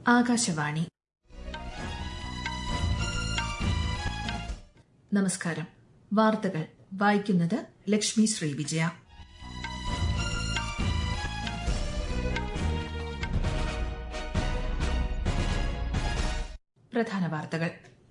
ആകാശവാണി നമസ്കാരം വാർത്തകൾ വായിക്കുന്നത് ലക്ഷ്മി ശ്രീ വിജയ പ്രധാന വാർത്തകൾ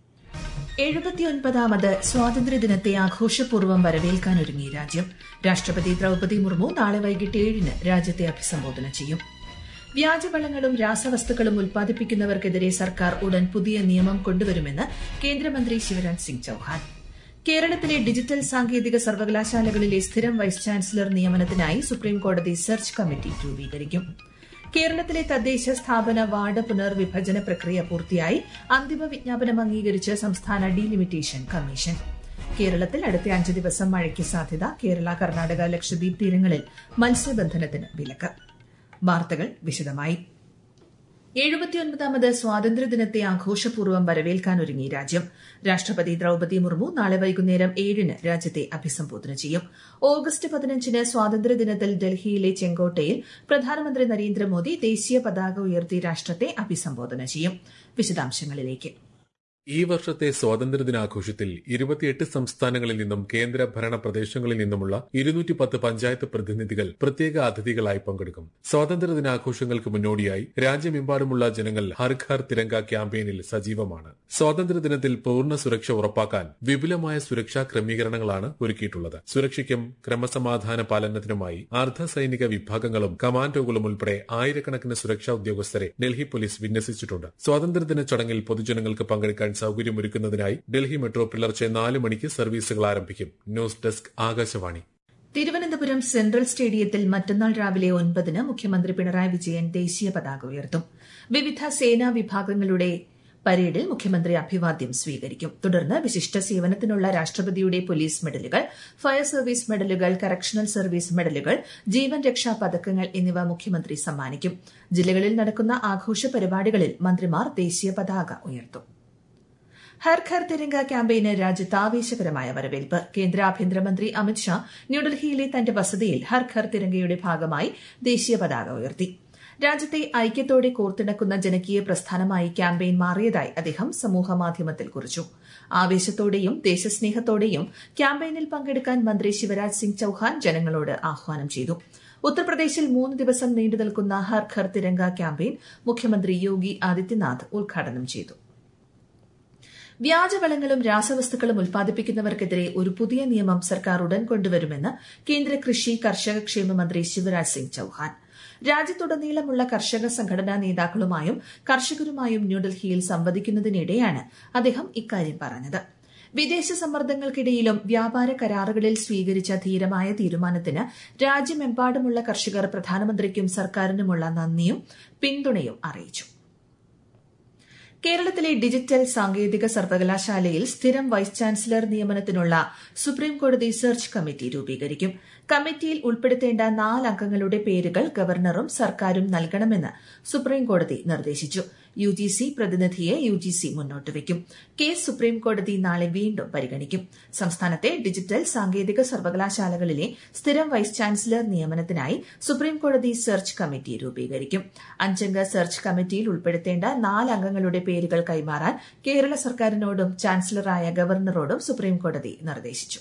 എഴുപത്തിയൊൻപതാമത് സ്വാതന്ത്ര്യദിനത്തെ ആഘോഷപൂർവ്വം വരവേൽക്കാനൊരുങ്ങി രാജ്യം രാഷ്ട്രപതി ദ്രൌപദി മുർമു നാളെ വൈകിട്ട് ഏഴിന് രാജ്യത്തെ അഭിസംബോധന ചെയ്യും വ്യാജവളങ്ങളും രാസവസ്തുക്കളും ഉൽപ്പാദിപ്പിക്കുന്നവർക്കെതിരെ സർക്കാർ ഉടൻ പുതിയ നിയമം കൊണ്ടുവരുമെന്ന് കേന്ദ്രമന്ത്രി ശിവരാജ് സിംഗ് ചൌഹാൻ കേരളത്തിലെ ഡിജിറ്റൽ സാങ്കേതിക സർവകലാശാലകളിലെ സ്ഥിരം വൈസ് ചാൻസലർ നിയമനത്തിനായി സുപ്രീംകോടതി സെർച്ച് കമ്മിറ്റി രൂപീകരിക്കും കേരളത്തിലെ തദ്ദേശ സ്ഥാപന വാർഡ് പുനർവിഭജന പ്രക്രിയ പൂർത്തിയായി അന്തിമ വിജ്ഞാപനം അംഗീകരിച്ച് സംസ്ഥാന ഡീലിമിറ്റേഷൻ കമ്മീഷൻ കേരളത്തിൽ അടുത്ത അഞ്ച് ദിവസം മഴയ്ക്ക് സാധ്യത കേരള കർണാടക ലക്ഷദ്വീപ് തീരങ്ങളിൽ മത്സ്യബന്ധനത്തിന് വിലക്ക് വാർത്തകൾ വിശദമായി എഴുപത്തിയൊൻപതാമത് സ്വാതന്ത്ര്യദിനത്തെ ആഘോഷപൂർവ്വം വരവേൽക്കാനൊരുങ്ങി രാജ്യം രാഷ്ട്രപതി ദ്രൌപദി മുർമു നാളെ വൈകുന്നേരം ഏഴിന് രാജ്യത്തെ അഭിസംബോധന ചെയ്യും ഓഗസ്റ്റ് പതിനഞ്ചിന് സ്വാതന്ത്ര്യദിനത്തിൽ ഡൽഹിയിലെ ചെങ്കോട്ടയിൽ പ്രധാനമന്ത്രി നരേന്ദ്രമോദി ദേശീയ പതാക ഉയർത്തി രാഷ്ട്രത്തെ അഭിസംബോധന ചെയ്യും വിശദാംശങ്ങളിലേക്ക് ഈ വർഷത്തെ സ്വാതന്ത്ര്യദിനാഘോഷത്തിൽ ഇരുപത്തിയെട്ട് സംസ്ഥാനങ്ങളിൽ നിന്നും കേന്ദ്ര ഭരണ പ്രദേശങ്ങളിൽ നിന്നുമുള്ള ഇരുന്നൂറ്റി പത്ത് പഞ്ചായത്ത് പ്രതിനിധികൾ പ്രത്യേക അതിഥികളായി പങ്കെടുക്കും സ്വാതന്ത്ര്യദിനാഘോഷങ്ങൾക്ക് മുന്നോടിയായി രാജ്യമെമ്പാടുമുള്ള ജനങ്ങൾ ഹർ ഘർ തിരങ്ക ക്യാമ്പയിനിൽ സജീവമാണ് സ്വാതന്ത്ര്യദിനത്തിൽ പൂർണ്ണ സുരക്ഷ ഉറപ്പാക്കാൻ വിപുലമായ സുരക്ഷാ ക്രമീകരണങ്ങളാണ് ഒരുക്കിയിട്ടുള്ളത് സുരക്ഷയ്ക്കും ക്രമസമാധാന പാലനത്തിനുമായി അർദ്ധ സൈനിക വിഭാഗങ്ങളും കമാൻഡോകളും ഉൾപ്പെടെ ആയിരക്കണക്കിന് സുരക്ഷാ ഉദ്യോഗസ്ഥരെ ഡൽഹി പോലീസ് വിന്യസിച്ചിട്ടുണ്ട് സ്വാതന്ത്ര്യദിന ചടങ്ങിൽ പൊതുജനങ്ങൾക്ക് പങ്കെടുക്കാൻ സൌകര്യമൊരുക്കുന്നതിനായി ഡൽഹി മെട്രോ പുലർച്ചെ നാല് മണിക്ക് സർവീസുകൾ ആരംഭിക്കും news desk Akashvani Thiruvananthapuram central സ്റ്റേഡിയത്തിൽ മറ്റന്നാൾ രാവിലെ ഒൻപതിന് മുഖ്യമന്ത്രി പിണറായി വിജയൻ ദേശീയ പതാക ഉയർത്തും വിവിധ സേനാ വിഭാഗങ്ങളുടെ പരേഡിൽ മുഖ്യമന്ത്രി അഭിവാദ്യം സ്വീകരിക്കും തുടർന്ന് വിശിഷ്ട സേവനത്തിനുള്ള രാഷ്ട്രപതിയുടെ പോലീസ് മെഡലുകൾ ഫയർ സർവീസ് മെഡലുകൾ കറക്ഷണൽ സർവീസ് മെഡലുകൾ ജീവൻ രക്ഷാ പതക്കങ്ങൾ എന്നിവ മുഖ്യമന്ത്രി സമ്മാനിക്കും ജില്ലകളിൽ നടക്കുന്ന ആഘോഷ പരിപാടികളിൽ മന്ത്രിമാർ ദേശീയ പതാക ഉയർത്തും ഹർ ഘർ തിരങ്ക ക്യാമ്പയിന് രാജ്യത്ത് ആവേശകരമായ വരവേൽപ്പ് കേന്ദ്ര ആഭ്യന്തരമന്ത്രി അമിത്ഷാ ന്യൂഡൽഹിയിലെ തന്റെ വസതിയിൽ ഹർ ഘർ തിരങ്കയുടെ ഭാഗമായി ദേശീയ പതാക ഉയർത്തി രാജ്യത്തെ ഐക്യത്തോടെ കോർത്തിണക്കുന്ന ജനകീയ പ്രസ്ഥാനമായി ക്യാമ്പയിൻ മാറിയതായി അദ്ദേഹം സമൂഹമാധ്യമത്തിൽ കുറിച്ചു ആവേശത്തോടെയും ദേശസ്നേഹത്തോടെയും ക്യാമ്പയിനിൽ പങ്കെടുക്കാൻ മന്ത്രി ശിവരാജ് സിംഗ് ചൌഹാൻ ജനങ്ങളോട് ആഹ്വാനം ചെയ്തു ഉത്തർപ്രദേശിൽ മൂന്ന് ദിവസം നീണ്ടു നിൽക്കുന്ന ഹർ ഘർ തിരങ്ക ക്യാമ്പയിൻ മുഖ്യമന്ത്രി യോഗി ആദിത്യനാഥ് ഉദ്ഘാടനം ചെയ്തു വ്യാജവളങ്ങളും രാസവസ്തുക്കളും ഉൽപ്പാദിപ്പിക്കുന്നവർക്കെതിരെ ഒരു പുതിയ നിയമം സർക്കാർ ഉടൻ കൊണ്ടുവരുമെന്ന് കേന്ദ്ര കൃഷി കർഷക ക്ഷേമ മന്ത്രി ശിവരാജ് സിംഗ് ചൌഹാൻ രാജ്യത്തുടനീളമുള്ള കർഷക സംഘടനാ നേതാക്കളുമായും കർഷകരുമായും ന്യൂഡൽഹിയിൽ സംവദിക്കുന്നതിനിടെയാണ് അദ്ദേഹം ഇക്കാര്യം പറഞ്ഞത് വിദേശ സമ്മർദ്ദങ്ങൾക്കിടയിലും വ്യാപാര കരാറുകളിൽ സ്വീകരിച്ച ധീരമായ തീരുമാനത്തിന് രാജ്യമെമ്പാടുമുള്ള കർഷകർ പ്രധാനമന്ത്രിക്കും സർക്കാരിനുമുള്ള നന്ദിയും പിന്തുണയും അറിയിച്ചു കേരളത്തിലെ ഡിജിറ്റൽ സാങ്കേതിക സർവകലാശാലയിൽ സ്ഥിരം വൈസ് ചാൻസലർ നിയമനത്തിനുള്ള സുപ്രീംകോടതി സെർച്ച് കമ്മിറ്റി രൂപീകരിക്കും കമ്മിറ്റിയിൽ ഉൾപ്പെടുത്തേണ്ട നാലംഗങ്ങളുടെ പേരുകൾ ഗവർണറും സർക്കാരും നൽകണമെന്ന് സുപ്രീംകോടതി നിർദ്ദേശിച്ചു യുജിസി പ്രതിനിധിയെ യുജിസി മുന്നോട്ട് വയ്ക്കും കേസ് സുപ്രീംകോടതി നാളെ വീണ്ടും പരിഗണിക്കും സംസ്ഥാനത്തെ ഡിജിറ്റൽ സാങ്കേതിക സർവകലാശാലകളിലെ സ്ഥിരം വൈസ് ചാൻസലർ നിയമനത്തിനായി സുപ്രീംകോടതി സെർച്ച് കമ്മിറ്റി രൂപീകരിക്കും അഞ്ചംഗ സെർച്ച് കമ്മിറ്റിയിൽ ഉൾപ്പെടുത്തേണ്ട നാലംഗങ്ങളുടെ പേരുകൾ കൈമാറാൻ കേരള സർക്കാരിനോടും ചാൻസലറായ ഗവർണറോടും സുപ്രീംകോടതി നിർദ്ദേശിച്ചു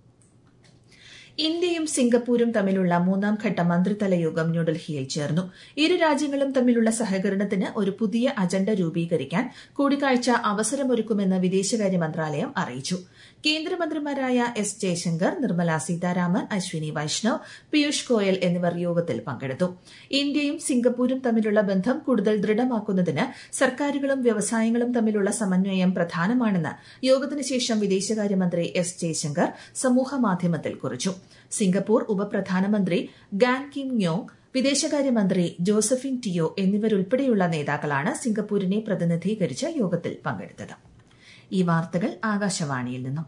ഇന്ത്യയും സിംഗപ്പൂരും തമ്മിലുള്ള മൂന്നാം ഘട്ട മന്ത്രിതല യോഗം ന്യൂഡൽഹിയിൽ ചേർന്നു ഇരു രാജ്യങ്ങളും തമ്മിലുള്ള സഹകരണത്തിന് ഒരു പുതിയ അജണ്ട രൂപീകരിക്കാൻ കൂടിക്കാഴ്ച അവസരമൊരുക്കുമെന്ന് വിദേശകാര്യ മന്ത്രാലയം അറിയിച്ചു കേന്ദ്രമന്ത്രിമാരായ എസ് ജയശങ്കർ നിർമ്മല സീതാരാമൻ അശ്വിനി വൈഷ്ണവ് പീയൂഷ് ഗോയൽ എന്നിവർ യോഗത്തിൽ പങ്കെടുത്തു ഇന്ത്യയും സിംഗപ്പൂരും തമ്മിലുള്ള ബന്ധം കൂടുതൽ ദൃഢമാക്കുന്നതിന് സർക്കാരുകളും വ്യവസായങ്ങളും തമ്മിലുള്ള സമന്വയം പ്രധാനമാണെന്ന് യോഗത്തിനു ശേഷം വിദേശകാര്യമന്ത്രി എസ് ജയശങ്കർ സമൂഹമാധ്യമത്തിൽ കുറിച്ചു സിംഗപ്പൂർ ഉപപ്രധാനമന്ത്രി ഗാൻ കിം യോങ് വിദേശകാര്യമന്ത്രി ജോസഫിൻ ടിയോ എന്നിവരുൾപ്പെടെയുള്ള നേതാക്കളാണ് സിംഗപ്പൂരിനെ പ്രതിനിധീകരിച്ച് യോഗത്തിൽ പങ്കെടുത്തത് ഈ വാർത്തകൾ ആകാശവാണിയിൽ നിന്നും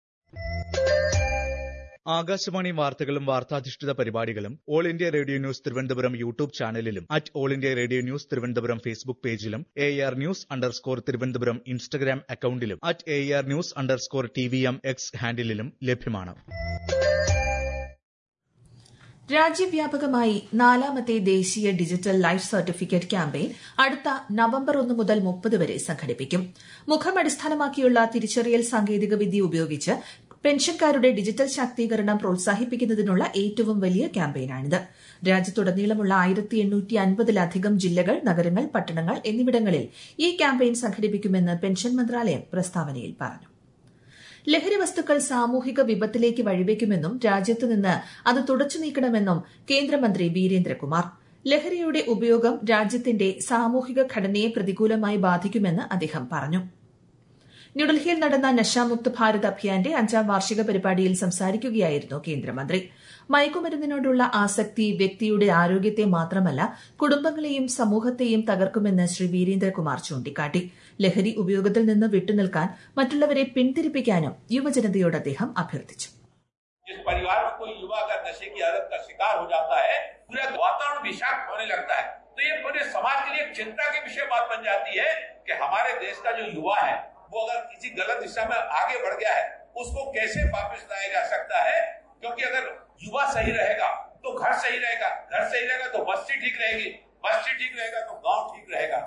ആകാശവാണി വാർത്തകളും വാർത്താധിഷ്ഠിത പരിപാടികളും all India radio news Thiruvananthapuram YouTube ചാനലിലും at all India radio news Thiruvananthapuram Facebook പേജിലും A R news underscore Thiruvananthapuram Instagram അക്കൌണ്ടിലും at A R news underscore T V M X ഹാൻഡിലും ലഭ്യമാണ് രാജ്യവ്യാപകമായി നാലാമത്തെ ദേശീയ ഡിജിറ്റൽ ലൈഫ് സർട്ടിഫിക്കറ്റ് ക്യാമ്പയിൻ അടുത്ത നവംബർ ഒന്ന് മുതൽ മുപ്പത് വരെ സംഘടിപ്പിക്കും മുഖം അടിസ്ഥാനമാക്കിയുള്ള തിരിച്ചറിയൽ സാങ്കേതികവിദ്യ ഉപയോഗിച്ച് പെൻഷൻകാരുടെ ഡിജിറ്റൽ ശാക്തീകരണം പ്രോത്സാഹിപ്പിക്കുന്നതിനുള്ള ഏറ്റവും വലിയ ക്യാമ്പയിനാണിത് രാജ്യത്തുടനീളമുള്ള ആയിരത്തി എണ്ണൂറ്റി അൻപതിലധികം ജില്ലകൾ നഗരങ്ങൾ പട്ടണങ്ങൾ എന്നിവിടങ്ങളിൽ ഈ ക്യാമ്പയിൻ സംഘടിപ്പിക്കുമെന്ന് പെൻഷൻ മന്ത്രാലയം പ്രസ്താവനയിൽ പറഞ്ഞു ലഹരി വസ്തുക്കൾ സാമൂഹിക വിപത്തിലേക്ക് വഴിവെക്കുമെന്നും രാജ്യത്ത് നിന്ന് അത് തുടച്ചു നീക്കണമെന്നും കേന്ദ്രമന്ത്രി വീരേന്ദ്രകുമാർ ലഹരിയുടെ ഉപയോഗം രാജ്യത്തിന്റെ സാമൂഹിക ഘടനയെ പ്രതികൂലമായി ബാധിക്കുമെന്ന് അദ്ദേഹം പറഞ്ഞു ന്യൂഡൽഹിയിൽ നടന്ന നശാമുക്ത് ഭാരത് അഭിയാന്റെ അഞ്ചാം വാർഷിക പരിപാടിയിൽ സംസാരിക്കുകയായിരുന്നു കേന്ദ്രമന്ത്രി മയക്കുമരുന്നിനോടുള്ള ആസക്തി വ്യക്തിയുടെ ആരോഗ്യത്തെ മാത്രമല്ല കുടുംബങ്ങളെയും സമൂഹത്തെയും തകർക്കുമെന്ന് ശ്രീ വീരേന്ദ്രകുമാർ ചൂണ്ടിക്കാട്ടി ലഹരി ഉപയോഗത്തിൽ നിന്ന് വിട്ടുനിൽക്കാൻ മറ്റുള്ളവരെ പിന്തിരിപ്പിക്കാനും യുവജനതയോട് അദ്ദേഹം അഭ്യർത്ഥിച്ചു जिस परिवार में कोई युवा अगर नशे की आदत का शिकार हो जाता है पूरा वातावरण विषाक्त होने लगता है तो ये पूरे समाज के लिए एक चिंता की विषय बात बन जाती है कि हमारे देश का जो युवा है वो अगर किसी गलत दिशा में आगे बढ़ गया है उसको कैसे वापस लाया जा सकता है क्योंकि अगर युवा सही रहेगा तो घर सही रहेगा घर सही रहेगा तो बस्ती ठीक रहेगी बस्ती ठीक रहेगा तो गांव ठीक रहेगा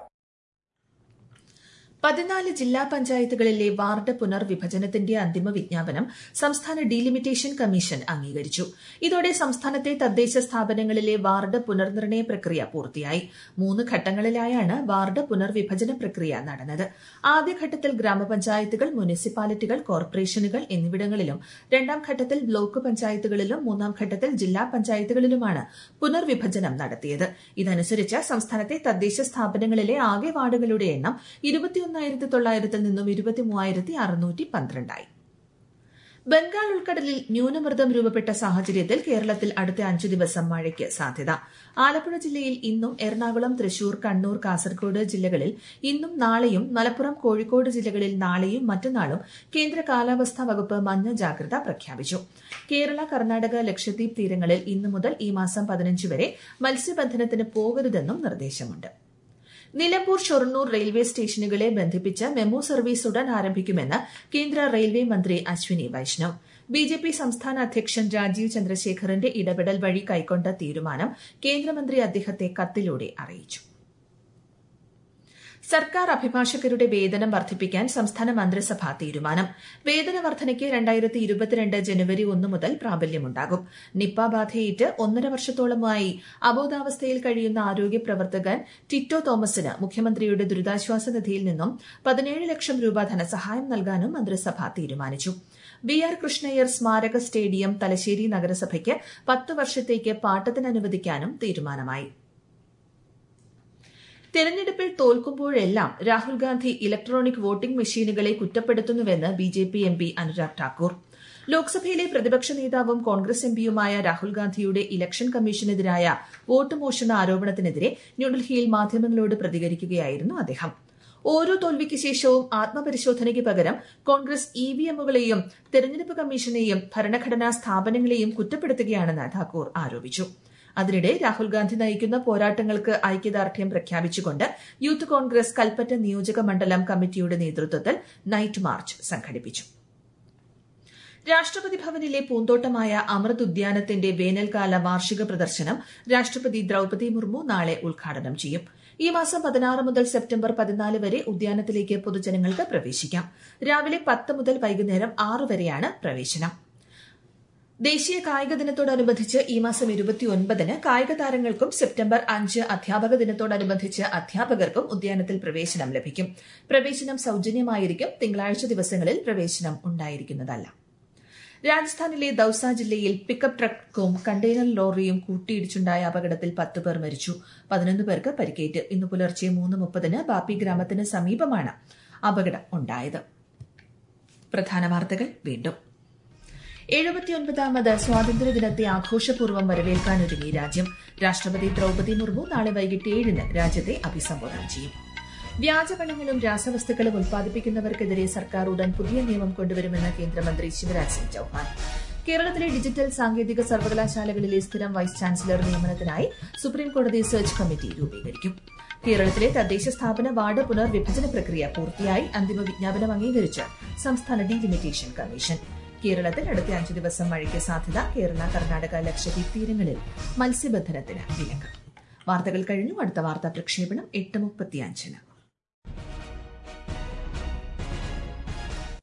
പതിനാല് ജില്ലാ പഞ്ചായത്തുകളിലെ വാർഡ് പുനർവിഭജനത്തിന്റെ അന്തിമ വിജ്ഞാപനം സംസ്ഥാന ഡീലിമിറ്റേഷൻ കമ്മീഷൻ അംഗീകരിച്ചു ഇതോടെ സംസ്ഥാനത്തെ തദ്ദേശ സ്ഥാപനങ്ങളിലെ വാർഡ് പുനർനിർണയ പ്രക്രിയ പൂർത്തിയായി മൂന്ന് ഘട്ടങ്ങളിലായാണ് വാർഡ് പുനർവിഭജന പ്രക്രിയ നടന്നത് ആദ്യഘട്ടത്തിൽ ഗ്രാമപഞ്ചായത്തുകൾ മുനിസിപ്പാലിറ്റികൾ കോർപ്പറേഷനുകൾ എന്നിവിടങ്ങളിലും രണ്ടാം ഘട്ടത്തിൽ ബ്ലോക്ക് പഞ്ചായത്തുകളിലും മൂന്നാം ഘട്ടത്തിൽ ജില്ലാ പഞ്ചായത്തുകളിലുമാണ് പുനർവിഭജനം നടത്തിയത് ഇതനുസരിച്ച് സംസ്ഥാനത്തെ തദ്ദേശ സ്ഥാപനങ്ങളിലെ ആകെ വാർഡുകളുടെ എണ്ണം ഇരുപത്തിയൊന്നായിരത്തി തൊള്ളായിരത്തിൽ നിന്നും ഇരുപത്തിമൂവായിരത്തി അറുന്നൂറ്റി പന്ത്രണ്ടായി ബംഗാൾ ഉൾക്കടലിൽ ന്യൂനമർദ്ദം രൂപപ്പെട്ട സാഹചര്യത്തിൽ കേരളത്തിൽ അടുത്ത അഞ്ചു ദിവസം മഴയ്ക്ക് സാധ്യത ആലപ്പുഴ ജില്ലയിൽ ഇന്നും എറണാകുളം തൃശൂർ കണ്ണൂർ കാസർഗോഡ് ജില്ലകളിൽ ഇന്നും നാളെയും മലപ്പുറം കോഴിക്കോട് ജില്ലകളിൽ നാളെയും മറ്റന്നാളും കേന്ദ്ര കാലാവസ്ഥാ വകുപ്പ് മഞ്ഞ ജാഗ്രത പ്രഖ്യാപിച്ചു കേരള കർണാടക ലക്ഷദ്വീപ് തീരങ്ങളിൽ ഇന്നു മുതൽ ഈ മാസം പതിനഞ്ച് വരെ മത്സ്യബന്ധനത്തിന് പോകരുതെന്നും നിർദ്ദേശമുണ്ട് നിലമ്പൂർ ഷൊർണൂർ റെയിൽവേ സ്റ്റേഷനുകളെ ബന്ധിപ്പിച്ച് മെമു സർവീസ് ഉടൻ ആരംഭിക്കുമെന്ന് കേന്ദ്ര റെയിൽവേ മന്ത്രി അശ്വിനി വൈഷ്ണവ് ബിജെപി സംസ്ഥാന അധ്യക്ഷൻ രാജീവ് ചന്ദ്രശേഖറിന്റെ ഇടപെടൽ വഴി കൈക്കൊണ്ട തീരുമാനം കേന്ദ്രമന്ത്രി അദ്ദേഹത്തെ കത്തിലൂടെ അറിയിച്ചു സർക്കാർ അഭിഭാഷകരുടെ വേതനം വർദ്ധിപ്പിക്കാൻ സംസ്ഥാന മന്ത്രിസഭ തീരുമാനം വേതന വർധനയ്ക്ക് രണ്ടായിരത്തി ഇരുപത്തിരണ്ട് ജനുവരി ഒന്ന് മുതൽ പ്രാബല്യമുണ്ടാകും നിപ്പ ബാധയേറ്റ് ഒന്നര വർഷത്തോളമായി അബോധാവസ്ഥയിൽ കഴിയുന്ന ആരോഗ്യ പ്രവർത്തകൻ ടിറ്റോ തോമസിന് മുഖ്യമന്ത്രിയുടെ ദുരിതാശ്വാസ നിധിയിൽ നിന്നും പതിനേഴ് ലക്ഷം രൂപ ധനസഹായം നൽകാനും മന്ത്രിസഭ തീരുമാനിച്ചു ബി ആർ കൃഷ്ണയ്യർ സ്മാരക സ്റ്റേഡിയം തലശ്ശേരി നഗരസഭയ്ക്ക് പത്ത് വർഷത്തേക്ക് പാട്ടത്തിന് അനുവദിക്കാനും തീരുമാനമായി തെരഞ്ഞെടുപ്പിൽ തോൽക്കുമ്പോഴെല്ലാം രാഹുൽ ഗാന്ധി ഇലക്ട്രോണിക് വോട്ടിംഗ് മെഷീനുകളെ കുറ്റപ്പെടുത്തുന്നുവെന്ന് B J P M P Anurag Thakur ലോക്സഭയിലെ പ്രതിപക്ഷ നേതാവും കോൺഗ്രസ് എംപിയുമായ രാഹുൽ ഗാന്ധിയുടെ ഇലക്ഷൻ കമ്മീഷനെതിരായ വോട്ട് മോഷണ ആരോപണത്തിനെതിരെ ന്യൂഡൽഹിയിൽ മാധ്യമങ്ങളോട് പ്രതികരിക്കുകയായിരുന്നു അദ്ദേഹം ഓരോ തോൽവിക്ക് ശേഷവും ആത്മപരിശോധനയ്ക്ക് പകരം കോൺഗ്രസ് ഇ വി എമ്മുകളെയും തെരഞ്ഞെടുപ്പ് കമ്മീഷനെയും ഭരണഘടനാ സ്ഥാപനങ്ങളെയും കുറ്റപ്പെടുത്തുകയാണെന്ന് ഠാക്കൂർ ആരോപിച്ചു അതിനിടെ രാഹുൽ ഗാന്ധി നയിക്കുന്ന പോരാട്ടങ്ങൾക്ക് ഐക്യദാർഢ്യം പ്രഖ്യാപിച്ചുകൊണ്ട് യൂത്ത് കോൺഗ്രസ് കൽപ്പറ്റ നിയോജക മണ്ഡലം കമ്മിറ്റിയുടെ നേതൃത്വത്തിൽ നൈറ്റ് മാർച്ച് സംഘടിപ്പിച്ചു രാഷ്ട്രപതി ഭവനിലെ പൂന്തോട്ടമായ അമൃത് ഉദ്യാനത്തിന്റെ വേനൽക്കാല വാർഷിക പ്രദർശനം രാഷ്ട്രപതി ദ്രൌപതി മുർമു നാളെ ഉദ്ഘാടനം ചെയ്യും ഈ മാസം പതിനാറ് മുതൽ സെപ്റ്റംബർ പതിനാല് വരെ ഉദ്യാനത്തിലേക്ക് പൊതുജനങ്ങൾക്ക് പ്രവേശിക്കാം രാവിലെ പത്ത് മുതൽ വൈകുന്നേരം ആറ് വരെയാണ് പ്രവേശനം ദേശീയ കായിക ദിനത്തോടനുബന്ധിച്ച് ഈ മാസം ഇരുപത്തിയൊൻപതിന് കായിക താരങ്ങൾക്കും സെപ്റ്റംബർ അഞ്ച് അധ്യാപക ദിനത്തോടനുബന്ധിച്ച് അധ്യാപകർക്കും ഉദ്യാനത്തിൽ പ്രവേശനം ലഭിക്കും പ്രവേശനം സൌജന്യമായിരിക്കും തിങ്കളാഴ്ച ദിവസങ്ങളിൽ പ്രവേശനം ഉണ്ടായിരിക്കുന്നതല്ല രാജസ്ഥാനിലെ ദൌസ ജില്ലയിൽ പിക്കപ്പ് ട്രക്കും കണ്ടെയ്നർ ലോറിയും കൂട്ടിയിടിച്ചുണ്ടായ അപകടത്തിൽ പത്ത് പേർ മരിച്ചു പതിനൊന്ന് പേർക്ക് പരിക്കേറ്റ് ഇന്ന് പുലർച്ചെ മൂന്ന് മുപ്പതിന് ബാപ്പി ഗ്രാമത്തിന് സമീപമാണ് അപകടം ഉണ്ടായത് പ്രധാന വാർത്തകൾ വീണ്ടും എഴുപത്തിയൊൻപതാമത് സ്വാതന്ത്ര്യദിനത്തെ ആഘോഷപൂർവ്വം വരവേൽക്കാനൊരുങ്ങി രാജ്യം രാഷ്ട്രപതി ദ്രൌപതി മുർമു നാളെ വൈകിട്ട് ഏഴിന് രാജ്യത്തെ അഭിസംബോധന ചെയ്യും വ്യാജവളങ്ങളും രാസവസ്തുക്കളും ഉൽപ്പാദിപ്പിക്കുന്നവർക്കെതിരെ സർക്കാർ ഉടൻ പുതിയ നിയമം കൊണ്ടുവരുമെന്ന് കേന്ദ്രമന്ത്രി ശിവരാജ് സിംഗ് ചൌഹാൻ കേരളത്തിലെ ഡിജിറ്റൽ സാങ്കേതിക സർവകലാശാലകളിലെ സ്ഥിരം വൈസ് ചാൻസലർ നിയമനത്തിനായി സുപ്രീംകോടതി സെർച്ച് കമ്മിറ്റി രൂപീകരിക്കും കേരളത്തിലെ തദ്ദേശ സ്ഥാപന വാർഡ് പുനർവിഭജന പ്രക്രിയ പൂർത്തിയായി അന്തിമ വിജ്ഞാപനം അംഗീകരിച്ച് സംസ്ഥാന ഡീലിമിറ്റേഷൻ കമ്മീഷൻ കേരളത്തിൽ അടുത്ത അഞ്ചു ദിവസം മഴയ്ക്ക് സാധ്യത കേരള കർണാടക ലക്ഷദ്വീപ് തീരങ്ങളിൽ മത്സ്യബന്ധനത്തിന് വിലക്ക് വാർത്തകൾ കഴിഞ്ഞു അടുത്ത വാർത്താ പ്രക്ഷേപണം എട്ട് മുപ്പത്തിയഞ്ചിന്